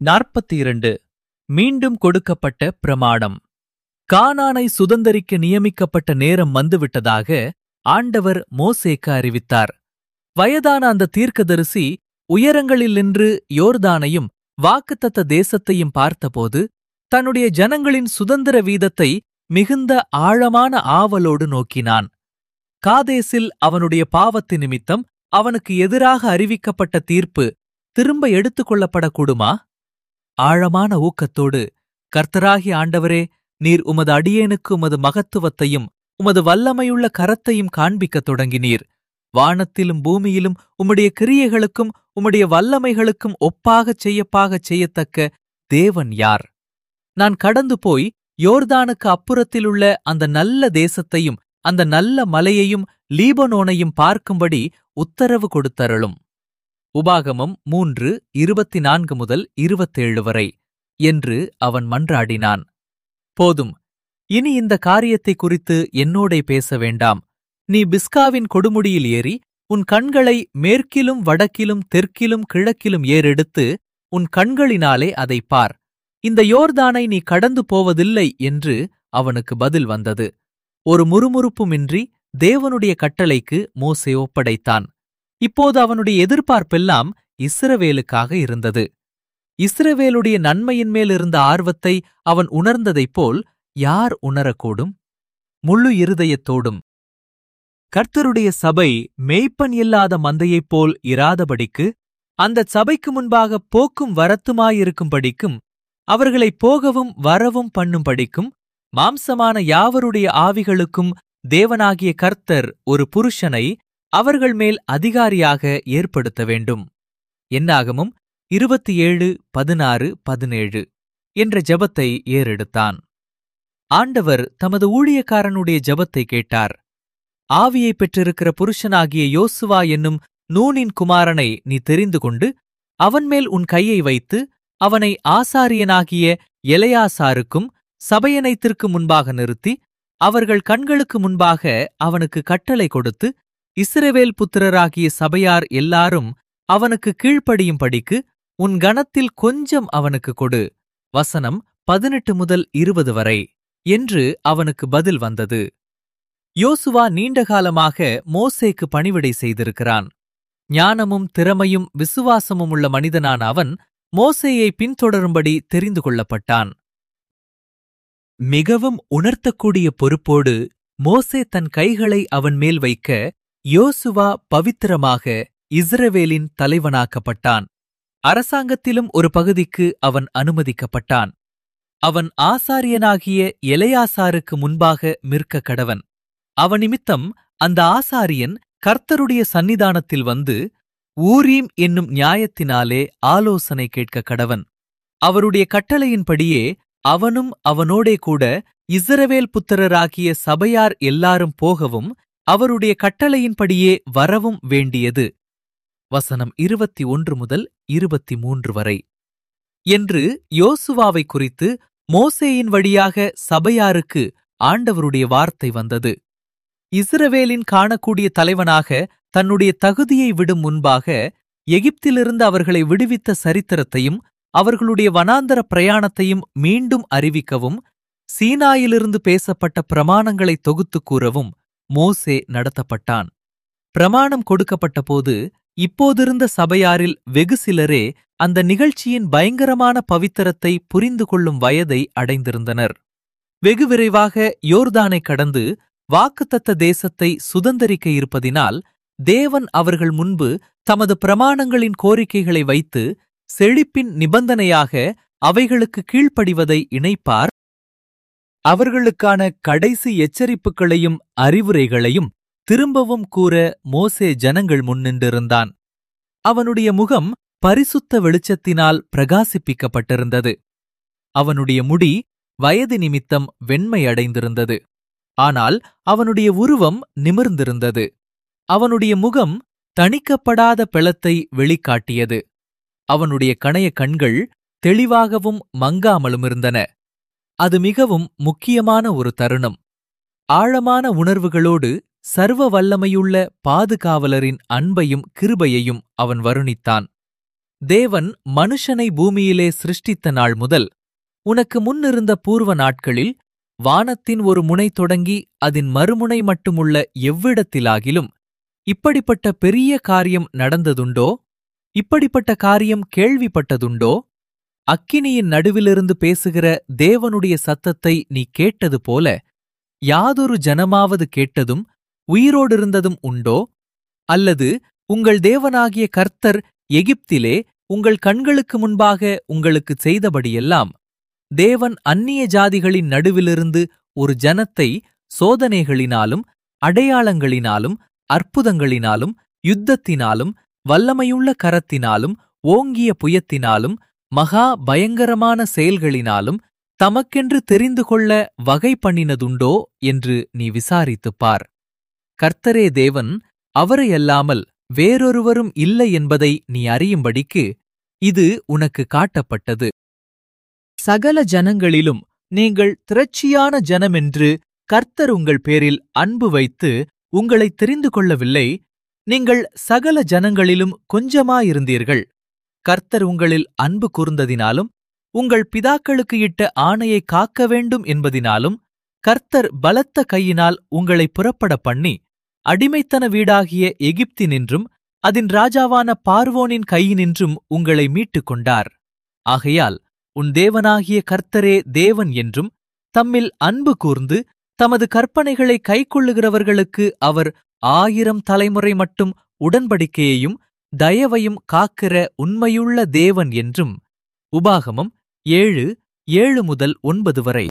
நாற்பத்தி இரண்டு மீண்டும் கொடுக்கப்பட்ட பிரமாணம் கானானை சுதந்தரிக்க நியமிக்கப்பட்ட நேரம் வந்துவிட்டதாக ஆண்டவர் மோசேக்கு அறிவித்தார் வயதான அந்த தீர்க்கதரிசி உயரங்களில் நின்று யோர்தானையும் வாக்குத்தத்த தேசத்தையும் பார்த்தபோது தன்னுடைய ஜனங்களின் சுதந்திர வீதத்தை மிகுந்த ஆழமான ஆவலோடு நோக்கினான் காதேசில் அவனுடைய பாவத்து நிமித்தம் அவனுக்கு எதிராக அறிவிக்கப்பட்ட தீர்ப்பு திரும்ப எடுத்துக் கொள்ளப்படக்கூடுமா ஆழமான ஊக்கத்தோடு கர்த்தராகி ஆண்டவரே நீர் உமது அடியேனுக்கு உமது மகத்துவத்தையும் உமது வல்லமையுள்ள கரத்தையும் காண்பிக்கத் தொடங்கினீர் வானத்திலும் பூமியிலும் உம்முடைய கிரியைகளுக்கும் உம்முடைய வல்லமைகளுக்கும் ஒப்பாகச் செய்யப்பாகச் செய்யத்தக்க தேவன் யார் நான் கடந்து போய் யோர்தானுக்கு அப்புறத்திலுள்ள அந்த நல்ல தேசத்தையும் அந்த நல்ல மலையையும் லீபனோனையும் பார்க்கும்படி உத்தரவு கொடுத்தருளும் உபாகமம் மூன்று இருபத்தி நான்கு முதல் இருபத்தேழு வரை என்று அவன் மன்றாடினான் போதும் இனி இந்த காரியத்தை குறித்து என்னோடே பேச வேண்டாம் நீ பிஸ்காவின் கொடுமுடியில் ஏறி உன் கண்களை மேற்கிலும் வடக்கிலும் தெற்கிலும் கிழக்கிலும் ஏறெடுத்து உன் கண்களினாலே அதைப் பார் இந்த யோர்தானை நீ கடந்து போவதில்லை என்று அவனுக்கு பதில் வந்தது ஒரு முறுமுறுப்புமின்றி தேவனுடைய கட்டளைக்கு மோசே ஒப்படைத்தான் இப்போது அவனுடைய எதிர்பார்ப்பெல்லாம் இஸ்ரவேலுக்காக இருந்தது இஸ்ரவேலுடைய நன்மையின் மேல் இருந்த ஆர்வத்தை அவன் உணர்ந்ததைப் போல் யார் உணரக்கூடும் முழு இருதயத்தோடும் கர்த்தருடைய சபை மேய்ப்பன் இல்லாத மந்தையைப் போல் இராதபடிக்கு அந்தச் சபைக்கு முன்பாக போக்கும் வரத்துமாயிருக்கும்படிக்கும் அவர்களை போகவும் வரவும் பண்ணும்படிக்கும் மாம்சமான யாவருடைய ஆவிகளுக்கும் தேவனாகிய கர்த்தர் ஒரு புருஷனை அவர்கள் மேல் அதிகாரியாக ஏற்படுத்த வேண்டும் என்னாகமும் இருபத்தி ஏழு பதினாறு பதினேழு என்ற ஜெபத்தை ஏறெடுத்தான் ஆண்டவர் தமது ஊழியக்காரனுடைய ஜெபத்தை கேட்டார் ஆவியை பெற்றிருக்கிற புருஷனாகிய யோசுவா என்னும் நூனின் குமாரனை நீ தெரிந்து கொண்டு அவன் மேல் உன் கையை வைத்து அவனை ஆசாரியனாகிய எலையாசாருக்கும் சபையனைத்திற்கு முன்பாக நிறுத்தி அவர்கள் கண்களுக்கு முன்பாக அவனுக்கு கட்டளை கொடுத்து இஸ்ரவேல் புத்திரராகிய சபையார் எல்லாரும் அவனுக்கு கீழ்ப்படியும்படிக்கு உன் கணத்தில் கொஞ்சம் அவனுக்கு கொடு வசனம் பதினெட்டு முதல் இருபது வரை என்று அவனுக்கு பதில் வந்தது யோசுவா நீண்டகாலமாக மோசேக்கு பணிவிடை செய்திருக்கிறான் ஞானமும் திறமையும் விசுவாசமும் உள்ள மனிதனான அவன் மோசேயை பின்தொடரும்படி தெரிந்து கொள்ளப்பட்டான் மிகவும் உணர்த்தக்கூடிய பொறுப்போடு மோசே தன் கைகளை அவன் மேல் வைக்க யோசுவா பவித்திரமாக இஸ்ரவேலின் தலைவனாக்கப்பட்டான் அரசாங்கத்திலும் ஒரு பகுதிக்கு அவன் அனுமதிக்கப்பட்டான் அவன் ஆசாரியனாகிய எலையாசாருக்கு முன்பாக மிர்க்க கடவன் அவனிமித்தம் அந்த ஆசாரியன் கர்த்தருடைய சந்நிதானத்தில் வந்து ஊரீம் என்னும் நியாயத்தினாலே ஆலோசனை கேட்க கடவன் அவருடைய கட்டளையின்படியே அவனும் அவனோடே கூட இஸ்ரவேல் புத்திரராகிய சபையார் எல்லாரும் போகவும் அவருடைய கட்டளையின்படியே வரவும் வேண்டியது வசனம் இருபத்தி ஒன்று முதல் இருபத்தி மூன்று வரை என்று யோசுவாவை குறித்து மோசேயின் வழியாக சபையாருக்கு ஆண்டவருடைய வார்த்தை வந்தது இஸ்ரவேலின் காணக்கூடிய தலைவனாக தன்னுடைய தகுதியை விடும் முன்பாக எகிப்திலிருந்து அவர்களை விடுவித்த சரித்திரத்தையும் அவர்களுடைய வனாந்தர பிரயாணத்தையும் மீண்டும் அறிவிக்கவும் சீனாயிலிருந்து பேசப்பட்ட பிரமாணங்களை தொகுத்துக் கூறவும் மோசே நடத்தப்பட்டான் பிரமாணம் கொடுக்கப்பட்டபோது இப்போதிருந்த சபையாரில் வெகு சிலரே அந்த நிகழ்ச்சியின் பயங்கரமான பவித்திரத்தை புரிந்து கொள்ளும் வயதை அடைந்திருந்தனர் வெகு விரைவாக யோர்தானை கடந்து வாக்குத்தத்த தேசத்தை சுதந்தரிக்க இருப்பதினால் தேவன் அவர்கள் முன்பு தமது பிரமாணங்களின் கோரிக்கைகளை வைத்து செழிப்பின் நிபந்தனையாக அவைகளுக்கு கீழ்ப்படிவதை இணைப்பார் அவர்களுக்கான கடைசி எச்சரிப்புகளையும் அறிவுரைகளையும் திரும்பவும் கூற மோசே ஜனங்கள் முன்னின்றிருந்தான் அவனுடைய முகம் பரிசுத்த வெளிச்சத்தினால் பிரகாசிப்பிக்கப்பட்டிருந்தது அவனுடைய முடி வயது நிமித்தம் வெண்மையடைந்திருந்தது ஆனால் அவனுடைய உருவம் நிமிர்ந்திருந்தது அவனுடைய முகம் தணிக்கப்படாத பெளத்தை வெளிக்காட்டியது அவனுடைய கணைய கண்கள் தெளிவாகவும் மங்காமலுமிருந்தன அது மிகவும் முக்கியமான ஒரு தருணம் ஆழமான உணர்வுகளோடு சர்வ வல்லமையுள்ள பாதுகாவலரின் அன்பையும் கிருபையையும் அவன் வருணித்தான் தேவன் மனுஷனை பூமியிலே சிருஷ்டித்த நாள் முதல் உனக்கு முன்னிருந்த பூர்வ நாட்களில் வானத்தின் ஒரு முனை தொடங்கி அதன் மறுமுனை மட்டுமுள்ள எவ்விடத்திலாகிலும் இப்படிப்பட்ட பெரிய காரியம் நடந்ததுண்டோ இப்படிப்பட்ட காரியம் கேள்விப்பட்டதுண்டோ அக்கினியின் நடுவிலிருந்து பேசுகிற தேவனுடைய சத்தத்தை நீ கேட்டது போல யாதொரு ஜனமாவது கேட்டதும் உயிரோடிருந்ததும் உண்டோ அல்லது உங்கள் தேவனாகிய கர்த்தர் எகிப்திலே உங்கள் கண்களுக்கு முன்பாக உங்களுக்குச் செய்தபடியெல்லாம் தேவன் அந்நிய ஜாதிகளின் நடுவிலிருந்து ஒரு ஜனத்தை சோதனைகளினாலும் அடையாளங்களினாலும் அற்புதங்களினாலும் யுத்தத்தினாலும் வல்லமையுள்ள கரத்தினாலும் ஓங்கிய புயத்தினாலும் மகா பயங்கரமான செயல்களினாலும் தமக்கென்று தெரிந்து கொள்ள வகை பண்ணினதுண்டோ என்று நீ விசாரித்துப் பார் கர்த்தரே தேவன் அவரையல்லாமல் வேறொருவரும் இல்லை என்பதை நீ அறியும்படிக்கு இது உனக்கு காட்டப்பட்டது சகல ஜனங்களிலும் நீங்கள் திரட்சியான ஜனமென்று கர்த்தர் உங்கள் பேரில் அன்பு வைத்து உங்களை தெரிந்து கொள்ளவில்லை நீங்கள் சகல ஜனங்களிலும் கொஞ்சமாயிருந்தீர்கள் கர்த்தர் உங்களில் அன்பு கூர்ந்ததினாலும் உங்கள் பிதாக்களுக்கு இட்ட ஆணையை காக்க வேண்டும் என்பதினாலும் கர்த்தர் பலத்த கையினால் உங்களை புறப்பட பண்ணி அடிமைத்தன வீடாகிய எகிப்தினின்றும் அதன் ராஜாவான பார்வோனின் கையினின்றும் உங்களை மீட்டுக் கொண்டார் ஆகையால் உன் தேவனாகிய கர்த்தரே தேவன் என்றும் தம்மில் அன்பு கூர்ந்து தமது கற்பனைகளை கைக்கொள்ளுகிறவர்களுக்கு அவர் ஆயிரம் தலைமுறை மட்டும் உடன்படிக்கையையும் தயவையும் காக்கிற உண்மையுள்ள தேவன் என்றும் உபாகமம் ஏழு ஏழு முதல் ஒன்பது வரை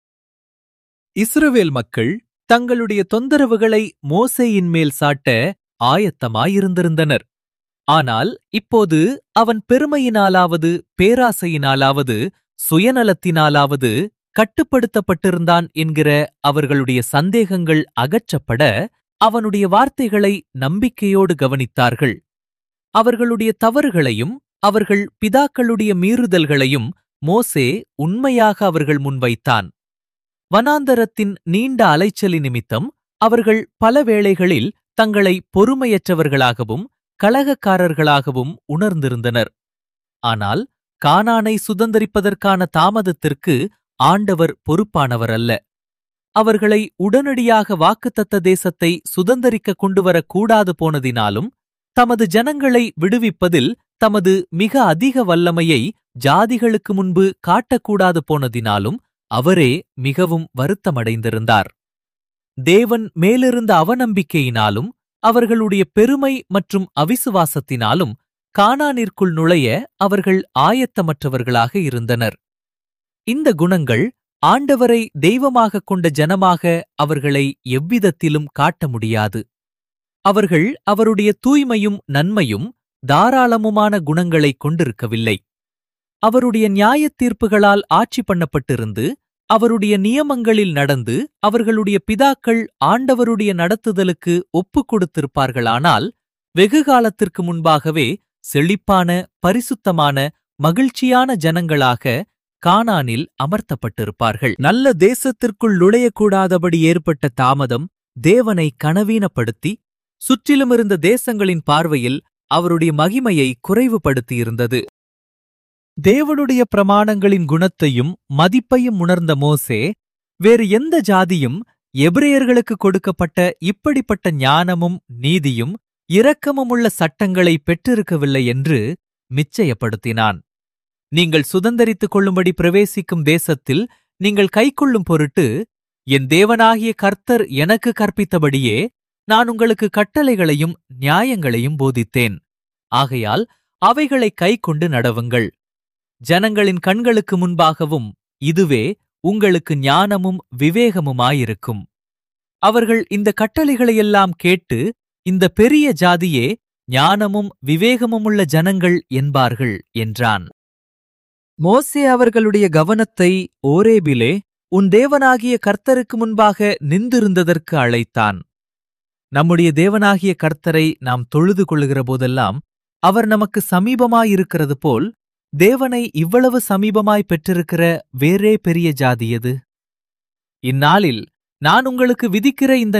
இஸ்ரவேல் மக்கள் தங்களுடைய தொந்தரவுகளை மோசேயின் மேல் சாட்ட ஆயத்தமாயிருந்திருந்தனர் ஆனால் இப்போது அவன் பெருமையினாலாவது பேராசையினாலாவது சுயநலத்தினாலாவது கட்டுப்படுத்தப்பட்டிருந்தான் என்கிற அவர்களுடைய சந்தேகங்கள் அகற்றப்பட அவனுடைய வார்த்தைகளை நம்பிக்கையோடு கவனித்தார்கள் அவர்களுடைய தவறுகளையும் அவர்கள் பிதாக்களுடைய மீறுதல்களையும் மோசே உண்மையாக அவர்கள் முன்வைத்தான் வனாந்தரத்தின் நீண்ட அலைச்சலி நிமித்தம் அவர்கள் பல வேளைகளில் தங்களை பொறுமையற்றவர்களாகவும் கலகக்காரர்களாகவும் உணர்ந்திருந்தனர் ஆனால் கானானை சுதந்தரிப்பதற்கான தாமதத்திற்கு ஆண்டவர் பொறுப்பானவர் அல்ல அவர்களை உடனடியாக வாக்குத்தத்த தேசத்தை சுதந்தரிக்க கொண்டுவரக் கூடாது போனதினாலும் தமது ஜனங்களை விடுவிப்பதில் தமது மிக அதிக வல்லமையை ஜாதிகளுக்கு முன்பு காட்டக்கூடாது போனதினாலும் அவரே மிகவும் வருத்தமடைந்திருந்தார் தேவன் மேலிருந்த அவநம்பிக்கையினாலும் அவர்களுடைய பெருமை மற்றும் அவிசுவாசத்தினாலும் கானானிற்குள் நுழைய அவர்கள் ஆயத்தமற்றவர்களாக இருந்தனர் இந்த குணங்கள் ஆண்டவரை தெய்வமாகக் கொண்ட ஜனமாக அவர்களை எவ்விதத்திலும் காட்ட முடியாது அவர்கள் அவருடைய தூய்மையும் நன்மையும் தாராளமுமான குணங்களைக் கொண்டிருக்கவில்லை அவருடைய நியாயத் தீர்ப்புகளால் ஆட்சி பண்ணப்பட்டிருந்து அவருடைய நியமங்களில் நடந்து அவர்களுடைய பிதாக்கள் ஆண்டவருடைய நடத்துதலுக்கு ஒப்புக் கொடுத்திருப்பார்களானால் வெகு காலத்திற்கு முன்பாகவே செழிப்பான பரிசுத்தமான மகிழ்ச்சியான ஜனங்களாக கானானில் அமர்த்தப்பட்டிருப்பார்கள் நல்ல தேசத்திற்குள் நுழையக்கூடாதபடி ஏற்பட்ட தாமதம் தேவனை கனவீனப்படுத்தி சுற்றிலுமிருந்த தேசங்களின் பார்வையில் அவருடைய மகிமையை குறைவுபடுத்தியிருந்தது தேவனுடைய பிரமாணங்களின் குணத்தையும் மதிப்பையும் உணர்ந்த மோசே வேறு எந்த ஜாதியும் எபிரேயர்களுக்கு கொடுக்கப்பட்ட இப்படிப்பட்ட ஞானமும் நீதியும் இரக்கமுமுள்ள சட்டங்களை பெற்றிருக்கவில்லை என்று நிச்சயப்படுத்தினான் நீங்கள் சுதந்தரித்துக் கொள்ளும்படி பிரவேசிக்கும் தேசத்தில் நீங்கள் கைக்கொள்ளும் பொருட்டு என் தேவனாகிய கர்த்தர் எனக்கு கற்பித்தபடியே நான் உங்களுக்கு கட்டளைகளையும் நியாயங்களையும் போதித்தேன் ஆகையால் அவைகளை கைக்கொண்டு நடவுங்கள் ஜனங்களின் கண்களுக்கு முன்பாகவும் இதுவே உங்களுக்கு ஞானமும் விவேகமுமாயிருக்கும் அவர்கள் இந்த கட்டளைகளையெல்லாம் கேட்டு இந்த பெரிய ஜாதியே ஞானமும் விவேகமுமுள்ள ஜனங்கள் என்பார்கள் என்றான் மோசே அவர்களுடைய கவனத்தை ஓரேபிலே உன் தேவனாகிய கர்த்தருக்கு முன்பாக நின்றிருந்ததற்கு அழைத்தான் நம்முடைய தேவனாகிய கர்த்தரை நாம் தொழுது கொள்ளுகிற போதெல்லாம் அவர் நமக்கு சமீபமாயிருக்கிறது போல் தேவனை இவ்வளவு சமீபமாய் பெற்றிருக்கிற வேறே பெரிய ஜாதி எது இந்நாளில் நான் உங்களுக்கு விதிக்கிற இந்த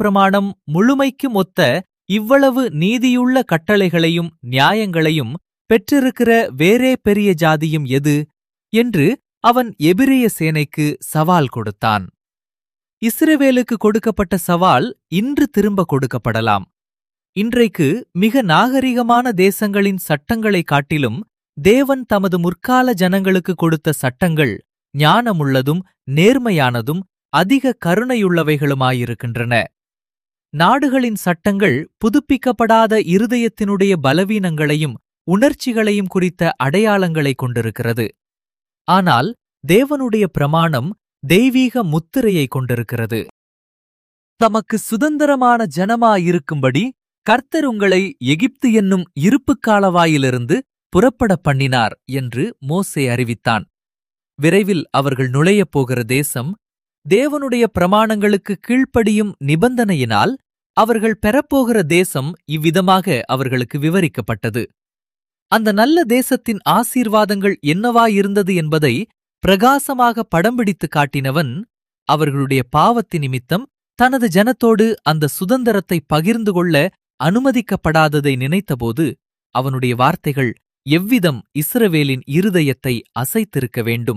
நியாயப்பிரமாணம் முழுமைக்கும் ஒத்த இவ்வளவு நீதியுள்ள கட்டளைகளையும் நியாயங்களையும் பெற்றிருக்கிற வேறே பெரிய ஜாதியும் எது என்று அவன் எபிரேய சேனைக்கு சவால் கொடுத்தான் இஸ்ரவேலுக்கு கொடுக்கப்பட்ட சவால் இன்று திரும்ப கொடுக்கப்படலாம் இன்றைக்கு மிக நாகரிகமான தேசங்களின் சட்டங்களைக் காட்டிலும் தேவன் தமது முற்கால ஜனங்களுக்கு கொடுத்த சட்டங்கள் ஞானமுள்ளதும் நேர்மையானதும் அதிக கருணையுள்ளவைகளுமாயிருக்கின்றன நாடுகளின் சட்டங்கள் புதுப்பிக்கப்படாத இருதயத்தினுடைய பலவீனங்களையும் உணர்ச்சிகளையும் குறித்த அடையாளங்களைக் கொண்டிருக்கிறது ஆனால் தேவனுடைய பிரமாணம் தெய்வீக முத்திரையை கொண்டிருக்கிறது தமக்கு சுதந்திரமான ஜனமாயிருக்கும்படி கர்த்தர் உங்களை எகிப்து என்னும் இருப்புக்காலவாயிலிருந்து புறப்பட பண்ணினார் என்று மோசே அறிவித்தான் விரைவில் அவர்கள் நுழையப் போகிற தேசம் தேவனுடைய பிரமாணங்களுக்கு கீழ்ப்படியும் நிபந்தனையினால் அவர்கள் பெறப்போகிற தேசம் இவ்விதமாக அவர்களுக்கு விவரிக்கப்பட்டது அந்த நல்ல தேசத்தின் ஆசீர்வாதங்கள் என்னவாயிருந்தது என்பதை பிரகாசமாக படம் பிடித்து காட்டினவன் அவர்களுடைய பாவத்தி நிமித்தம் தனது ஜனத்தோடு அந்த சுதந்திரத்தை பகிர்ந்து கொள்ள அனுமதிக்கப்படாததை நினைத்தபோது அவனுடைய வார்த்தைகள் எவ்விதம் இஸ்ரவேலின் இருதயத்தை அசைத்திருக்க வேண்டும்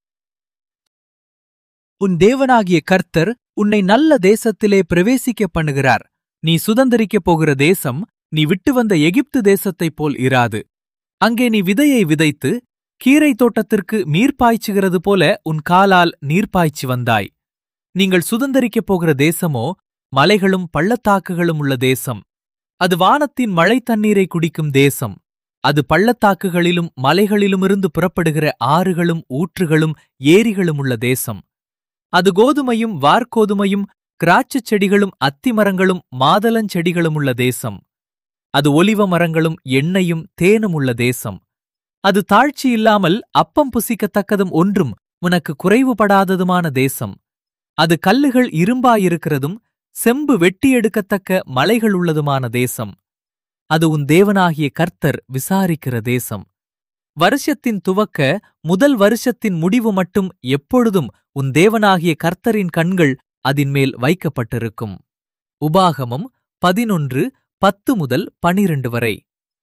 உன் தேவனாகிய கர்த்தர் உன்னை நல்ல தேசத்திலே பிரவேசிக்க பண்ணுகிறார் நீ சுதந்திரிக்கப் போகிற தேசம் நீ விட்டு வந்த எகிப்து தேசத்தைப் போல் இராது அங்கே நீ விதையை விதைத்து கீரை தோட்டத்திற்கு நீர் பாய்ச்சுகிறது போல உன் காலால் நீர் பாய்ச்சி வந்தாய் நீங்கள் சுதந்திரிக்கப் போகிற தேசமோ மலைகளும் பள்ளத்தாக்குகளும் உள்ள தேசம் அது வானத்தின் மழை தண்ணீரை குடிக்கும் தேசம் அது பள்ளத்தாக்குகளிலும் மலைகளிலுமிருந்து புறப்படுகிற ஆறுகளும் ஊற்றுகளும் ஏரிகளும் உள்ள தேசம் அது கோதுமையும் வார்கோதுமையும் திராட்சைச் செடிகளும் அத்திமரங்களும் மாதளஞ்செடிகளும் உள்ள தேசம் அது ஒலிவ மரங்களும் எண்ணெயும் தேனும் உள்ள தேசம் அது தாழ்ச்சி இல்லாமல் அப்பம் புசிக்கத்தக்கதும் ஒன்றும் உனக்கு குறைவுபடாததுமான தேசம் அது கல்லுகள் இரும்பாயிருக்கிறதும் செம்பு வெட்டி எடுக்கத்தக்க மலைகள் உள்ளதுமான தேசம் அது உன் தேவனாகிய கர்த்தர் விசாரிக்கிற தேசம் வருஷத்தின் துவக்க முதல் வருஷத்தின் முடிவு மட்டும் எப்பொழுதும் உன் தேவனாகிய கர்த்தரின் கண்கள் அதின்மேல் வைக்கப்பட்டிருக்கும் உபாகமம் பதினொன்று பத்து முதல் பனிரண்டு வரை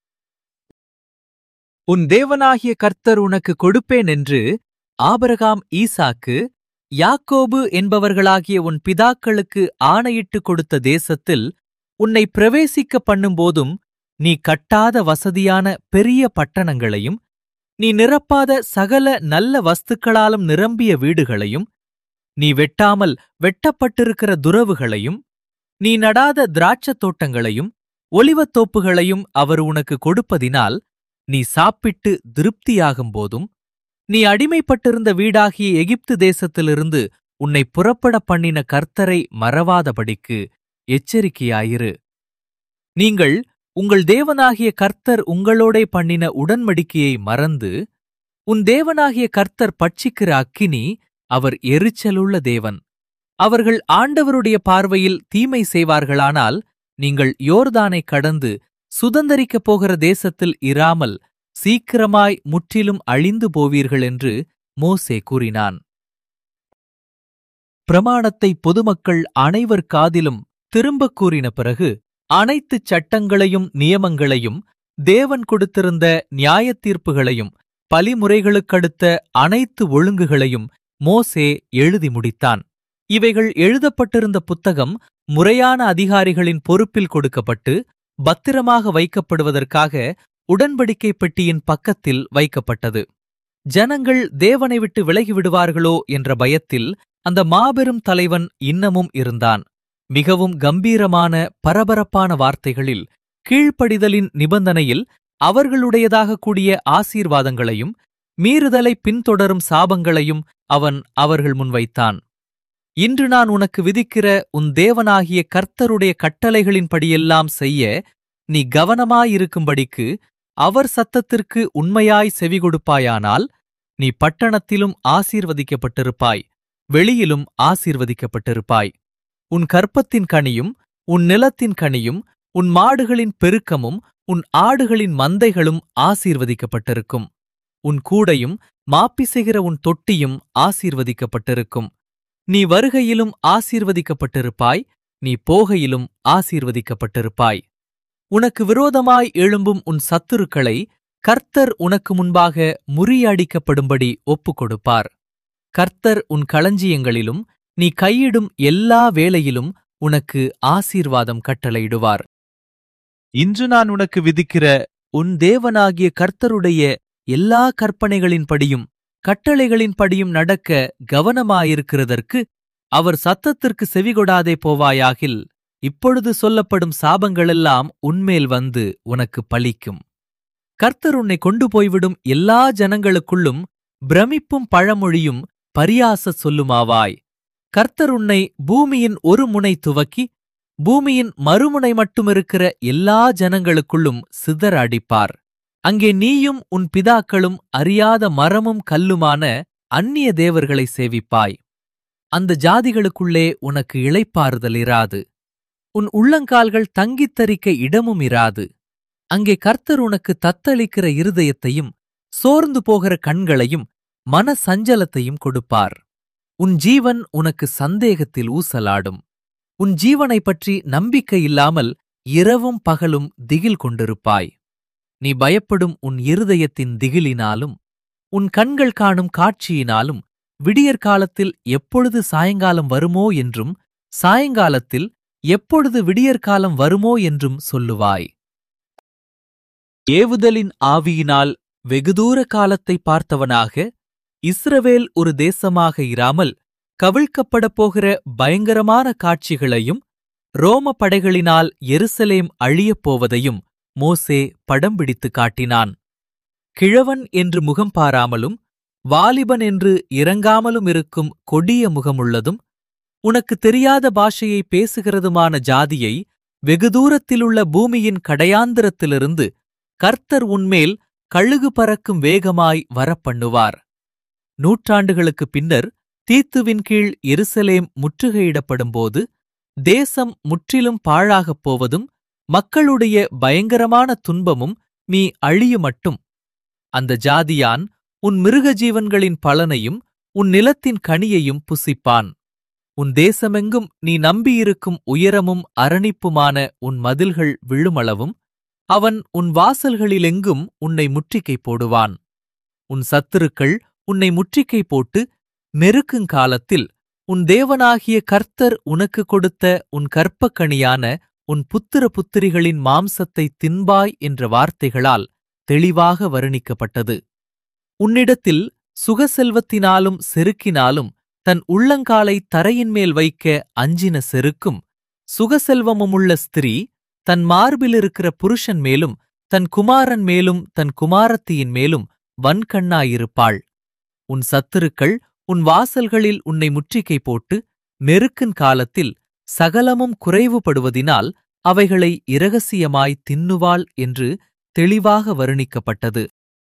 உன் தேவனாகிய கர்த்தர் உனக்கு கொடுப்பேன் என்று ஆபரகாம் ஈசாக்கு யாக்கோபு என்பவர்களாகிய உன் பிதாக்களுக்கு ஆணையிட்டு கொடுத்த தேசத்தில் உன்னை பிரவேசிக்க பண்ணும்போதும் நீ கட்டாத வசதியான பெரிய பட்டணங்களையும் நீ நிரப்பாத சகல நல்ல வஸ்துக்களாலும் நிரம்பிய வீடுகளையும் நீ வெட்டாமல் வெட்டப்பட்டிருக்கிற துறவுகளையும் நீ நடாத திராட்சத் தோட்டங்களையும் ஒலிவத் தோப்புகளையும் அவர் உனக்கு கொடுப்பதினால் நீ சாப்பிட்டு திருப்தியாகும் போதும் நீ அடிமைப்பட்டிருந்த வீடாகிய எகிப்து தேசத்திலிருந்து உன்னை புறப்பட பண்ணின கர்த்தரை மறவாதபடிக்கு எச்சரிக்கையாயிரு நீங்கள் உங்கள் தேவனாகிய கர்த்தர் உங்களோடே பண்ணின உடன்படிக்கையை மறந்து உன் தேவனாகிய கர்த்தர் பட்சிக்கிற அக்கினி அவர் எரிச்சலுள்ள தேவன் அவர்கள் ஆண்டவருடைய பார்வையில் தீமை செய்வார்களானால் நீங்கள் யோர்தானை கடந்து சுதந்தரிக்கப் போகிற தேசத்தில் இராமல் சீக்கிரமாய் முற்றிலும் அழிந்து போவீர்கள் என்று மோசே கூறினான் பிரமாணத்தை பொதுமக்கள் அனைவர் காதிலும் திரும்பக் கூறின பிறகு அனைத்துச் சட்டங்களையும் நியமங்களையும் தேவன் கொடுத்திருந்த நியாயத்தீர்ப்புகளையும் பலிமுறைகளுக்கடுத்த அனைத்து ஒழுங்குகளையும் மோசே எழுதி முடித்தான் இவைகள் எழுதப்பட்டிருந்த புத்தகம் முறையான அதிகாரிகளின் பொறுப்பில் கொடுக்கப்பட்டு பத்திரமாக வைக்கப்படுவதற்காக உடன்படிக்கை பெட்டியின் பக்கத்தில் வைக்கப்பட்டது ஜனங்கள் தேவனை விட்டு விலகிவிடுவார்களோ என்ற பயத்தில் அந்த மாபெரும் தலைவன் இன்னமும் இருந்தான் மிகவும் கம்பீரமான பரபரப்பான வார்த்தைகளில் கீழ்ப்படிதலின் நிபந்தனையில் அவர்களுடையதாக கூடிய ஆசீர்வாதங்களையும் மீறுதலை பின்தொடரும் சாபங்களையும் அவன் அவர்கள் முன்வைத்தான் இன்று நான் உனக்கு விதிக்கிற உன் தேவனாகிய கர்த்தருடைய கட்டளைகளின்படியெல்லாம் செய்ய நீ கவனமாயிருக்கும்படிக்கு அவர் சத்தத்திற்கு உண்மையாய் செவிகொடுப்பாயானால் நீ பட்டணத்திலும் ஆசீர்வதிக்கப்பட்டிருப்பாய் வெளியிலும் ஆசீர்வதிக்கப்பட்டிருப்பாய் உன் கற்பத்தின் கனியும் உன் நிலத்தின் கனியும் உன் மாடுகளின் பெருக்கமும் உன் ஆடுகளின் மந்தைகளும் ஆசீர்வதிக்கப்பட்டிருக்கும் உன் கூடையும் மாப்பிசைகிற உன் தொட்டியும் ஆசீர்வதிக்கப்பட்டிருக்கும் நீ வருகையிலும் ஆசீர்வதிக்கப்பட்டிருப்பாய் நீ போகையிலும் ஆசீர்வதிக்கப்பட்டிருப்பாய் உனக்கு விரோதமாய் எழும்பும் உன் சத்துருக்களை கர்த்தர் உனக்கு முன்பாக முறியடிக்கப்படும்படி ஒப்புக்கொடுப்பார் கர்த்தர் உன் களஞ்சியங்களிலும் நீ கையிடும் எல்லா வேலையிலும் உனக்கு ஆசீர்வாதம் கட்டளையிடுவார் இன்று நான் உனக்கு விதிக்கிற உன் தேவனாகிய கர்த்தருடைய எல்லா கற்பனைகளின்படியும் கட்டளைகளின்படியும் நடக்க கவனமாயிருக்கிறதற்கு அவர் சத்தத்திற்கு செவிகொடாதே போவாயாகில் இப்பொழுது சொல்லப்படும் சாபங்களெல்லாம் உன்மேல் வந்து உனக்கு பலிக்கும் கர்த்தர் உன்னை கொண்டு போய்விடும் எல்லா ஜனங்களுக்குள்ளும் பிரமிப்பும் பழமொழியும் பரியாச சொல்லுமாவாய் கர்த்தர் உன்னை பூமியின் ஒரு முனை துவக்கி பூமியின் மறுமுனை மட்டுமிருக்கிற எல்லா ஜனங்களுக்குள்ளும் சிதற அடிப்பார் அங்கே நீயும் உன் பிதாக்களும் அறியாத மரமும் கல்லுமான அந்நிய தேவர்களை சேவிப்பாய் அந்த ஜாதிகளுக்குள்ளே உனக்கு இளைப்பாறுதல் இராது உன் உள்ளங்கால்கள் தங்கித் தரிக்க இடமும் இராது அங்கே கர்த்தர் உனக்கு தத்தளிக்கிற இருதயத்தையும் சோர்ந்து போகிற கண்களையும் மன சஞ்சலத்தையும் கொடுப்பார் உன் ஜீவன் உனக்கு சந்தேகத்தில் ஊசலாடும் உன் ஜீவனைப் பற்றி நம்பிக்கை இல்லாமல் இரவும் பகலும் திகில் கொண்டிருப்பாய் நீ பயப்படும் உன் இருதயத்தின் திகிலினாலும் உன் கண்கள் காணும் காட்சியினாலும் விடியற்காலத்தில் எப்பொழுது சாயங்காலம் வருமோ என்றும் சாயங்காலத்தில் எப்பொழுது விடியற்காலம் வருமோ என்றும் சொல்லுவாய் ஏவுதலின் ஆவியினால் வெகுதூர காலத்தை பார்த்தவனாக இஸ்ரவேல் ஒரு தேசமாக இராமல் கவிழ்க்கப்படப் போகிற பயங்கரமான காட்சிகளையும் ரோம படைகளினால் எருசலேம் அழியப் போவதையும் மோசே படம் பிடித்து காட்டினான் கிழவன் என்று முகம் பாராமலும் வாலிபன் என்று இறங்காமலும் இருக்கும் கொடிய முகமுள்ளதும் உனக்கு தெரியாத பாஷையை பேசுகிறதுமான ஜாதியை வெகு தூரத்திலுள்ள பூமியின் கடையாந்திரத்திலிருந்து கர்த்தர் உன்மேல் கழுகு பறக்கும் வேகமாய் வரப்பண்ணுவார் நூற்றாண்டுகளுக்குப் பின்னர் தீத்துவின் கீழ் எருசலேம் முற்றுகையிடப்படும்போது தேசம் முற்றிலும் பாழாகப் போவதும் மக்களுடைய பயங்கரமான துன்பமும் நீ அழியுமட்டும் அந்த ஜாதியான் உன் மிருக ஜீவன்களின் பலனையும் உன் நிலத்தின் கனியையும் புசிப்பான் உன் தேசமெங்கும் நீ நம்பியிருக்கும் உயரமும் அரணிப்புமான உன் மதில்கள் விழுமளவும் அவன் உன் வாசல்களிலெங்கும் உன்னை முற்றிக்கை போடுவான் உன் சத்துருக்கள் உன்னை முற்றிக்கை போட்டு நெருக்குங்காலத்தில் உன் தேவனாகிய கர்த்தர் உனக்கு கொடுத்த உன் கற்பக்கணியான உன் புத்திர புத்திரிகளின் மாம்சத்தை தின்பாய் என்ற வார்த்தைகளால் தெளிவாக வர்ணிக்கப்பட்டது உன்னிடத்தில் சுகசெல்வத்தினாலும் செருக்கினாலும் தன் உள்ளங்காலை தரையின் மேல் வைக்க அஞ்சின செருக்கும் சுகசெல்வமுமுள்ள ஸ்திரீ தன் மார்பிலிருக்கிற புருஷன் மேலும் தன் குமாரன் மேலும் தன் குமாரத்தியின் மேலும் வன்கண்ணாயிருப்பாள் உன் சத்துருக்கள் உன் வாசல்களில் உன்னை முற்றிக்கை போட்டு நெருக்கின் காலத்தில் சகலமும் குறைவுபடுவதினால் அவைகளை இரகசியமாய் தின்னுவாள் என்று தெளிவாக வர்ணிக்கப்பட்டது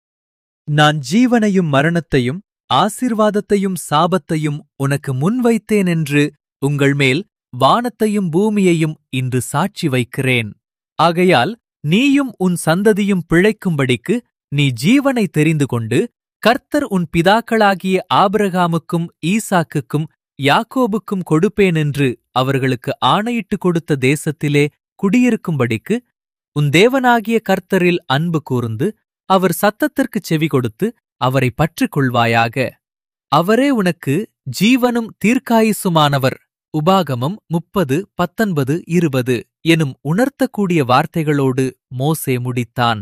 நான் ஜீவனையும் மரணத்தையும் ஆசீர்வாதத்தையும் சாபத்தையும் உனக்கு முன்வைத்தேன் என்று உங்கள் மேல் வானத்தையும் பூமியையும் இன்று சாட்சி வைக்கிறேன் ஆகையால் நீயும் உன் சந்ததியும் பிழைக்கும்படிக்கு நீ ஜீவனை தெரிந்து கொண்டு கர்த்தர் உன் பிதாக்களாகிய ஆபிரகாமுக்கும் ஈசாக்குக்கும் யாக்கோபுக்கும் கொடுப்பேன் என்று அவர்களுக்கு ஆணையிட்டு கொடுத்த தேசத்திலே குடியிருக்கும்படிக்கு உன் தேவனாகிய கர்த்தரில் அன்பு கூர்ந்து அவர் சத்தத்திற்குச் செவி கொடுத்து அவரை பற்றிக் கொள்வாயாக அவரே உனக்கு ஜீவனும் தீர்க்காயுசுமானவர் உபாகமம் முப்பது பத்தொன்பது இருபது எனும் உணர்த்தக்கூடிய வார்த்தைகளோடு மோசே முடித்தான்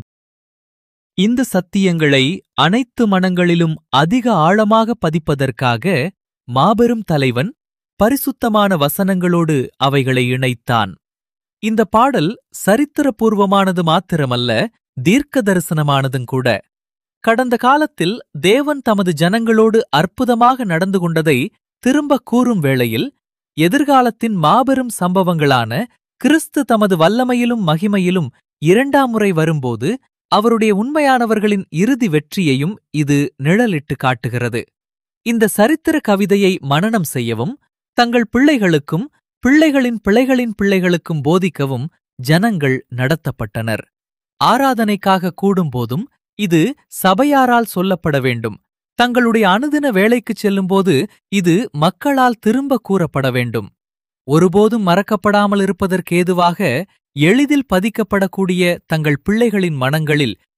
இந்த சத்தியங்களை அனைத்து மனங்களிலும் அதிக ஆழமாக பதிப்பதற்காக மாபெரும் தலைவன் பரிசுத்தமான வசனங்களோடு அவைகளை இணைத்தான் இந்த பாடல் சரித்திரபூர்வமானது மாத்திரமல்ல தீர்க்க தரிசனமானதும் கூட கடந்த காலத்தில் தேவன் தமது ஜனங்களோடு அற்புதமாக நடந்து கொண்டதை திரும்ப கூறும் வேளையில் எதிர்காலத்தின் மாபெரும் சம்பவங்களான கிறிஸ்து தமது வல்லமையிலும் மகிமையிலும் இரண்டாம் முறை வரும்போது அவருடைய உண்மையானவர்களின் இறுதி வெற்றியையும் இது நிழலிட்டு காட்டுகிறது இந்த சரித்திர கவிதையை மனனம் செய்யவும் தங்கள் பிள்ளைகளுக்கும் பிள்ளைகளின் பிள்ளைகளின் பிள்ளைகளுக்கும் போதிக்கவும் ஜனங்கள் நடத்தப்பட்டனர் ஆராதனைக்காக கூடும்போதும் இது சபையாரால் சொல்லப்பட வேண்டும் தங்களுடைய அனுதின வேலைக்குச் செல்லும்போது இது மக்களால் திரும்ப கூறப்பட வேண்டும் ஒருபோதும் மறக்கப்படாமல் இருப்பதற்கேதுவாக எளிதில் பதிக்கப்படக்கூடிய தங்கள் பிள்ளைகளின் மனங்களில்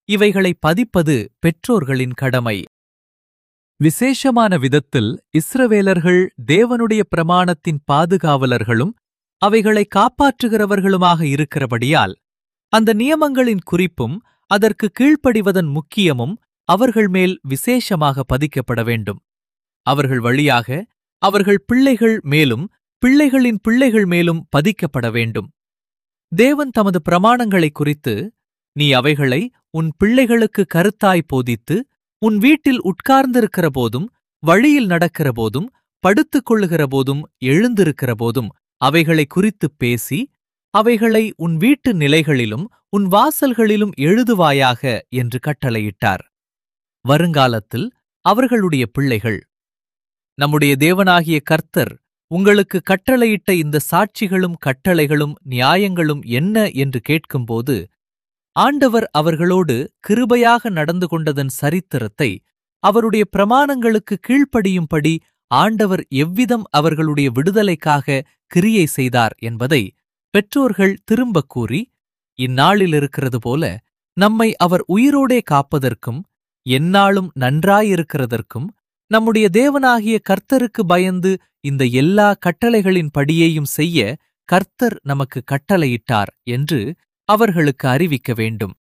இவைகளை பதிப்பது பெற்றோர்களின் கடமை விசேஷமான விதத்தில் இஸ்ரவேலர்கள் தேவனுடைய பிரமாணத்தின் பாதுகாவலர்களும் அவைகளை காப்பாற்றுகிறவர்களுமாக இருக்கிறபடியால் அந்த நியமங்களின் குறிப்பும் அதற்கு கீழ்ப்படிவதன் முக்கியமும் அவர்கள் மேல் விசேஷமாக பதிக்கப்பட வேண்டும் அவர்கள் வழியாக அவர்கள் பிள்ளைகள் மேலும் பிள்ளைகளின் பிள்ளைகள் மேலும் பதிக்கப்பட வேண்டும் தேவன் தமது பிரமாணங்களைக் குறித்து நீ அவைகளை உன் பிள்ளைகளுக்கு கருத்தாய் போதித்து உன் வீட்டில் உட்கார்ந்திருக்கிற போதும் வழியில் நடக்கிற போதும் படுத்துக் கொள்ளுகிற போதும் எழுந்திருக்கிற போதும் அவைகளை குறித்துப் பேசி அவைகளை உன் வீட்டு நிலைகளிலும் உன் வாசல்களிலும் எழுதுவாயாக என்று கட்டளையிட்டார் வருங்காலத்தில் அவர்களுடைய பிள்ளைகள் நம்முடைய தேவனாகிய கர்த்தர் உங்களுக்கு கட்டளையிட்ட இந்த சாட்சிகளும் கட்டளைகளும் நியாயங்களும் என்ன என்று கேட்கும்போது ஆண்டவர் அவர்களோடு கிருபையாக நடந்து கொண்டதன் சரித்திரத்தை அவருடைய பிரமாணங்களுக்கு கீழ்ப்படியும்படி ஆண்டவர் எவ்விதம் அவர்களுடைய விடுதலைக்காக கிரியை செய்தார் என்பதை பெற்றோர்கள் திரும்பக் கூறி இந்நாளில் இருக்கிறது போல நம்மை அவர் உயிரோடே காப்பதற்கும் எந்நாளும் நன்றாயிருக்கிறதற்கும் நம்முடைய தேவனாகிய கர்த்தருக்கு பயந்து இந்த எல்லா கட்டளைகளின் படியையும் செய்ய கர்த்தர் நமக்கு கட்டளையிட்டார் என்று அவர்களுக்கு அறிவிக்க வேண்டும்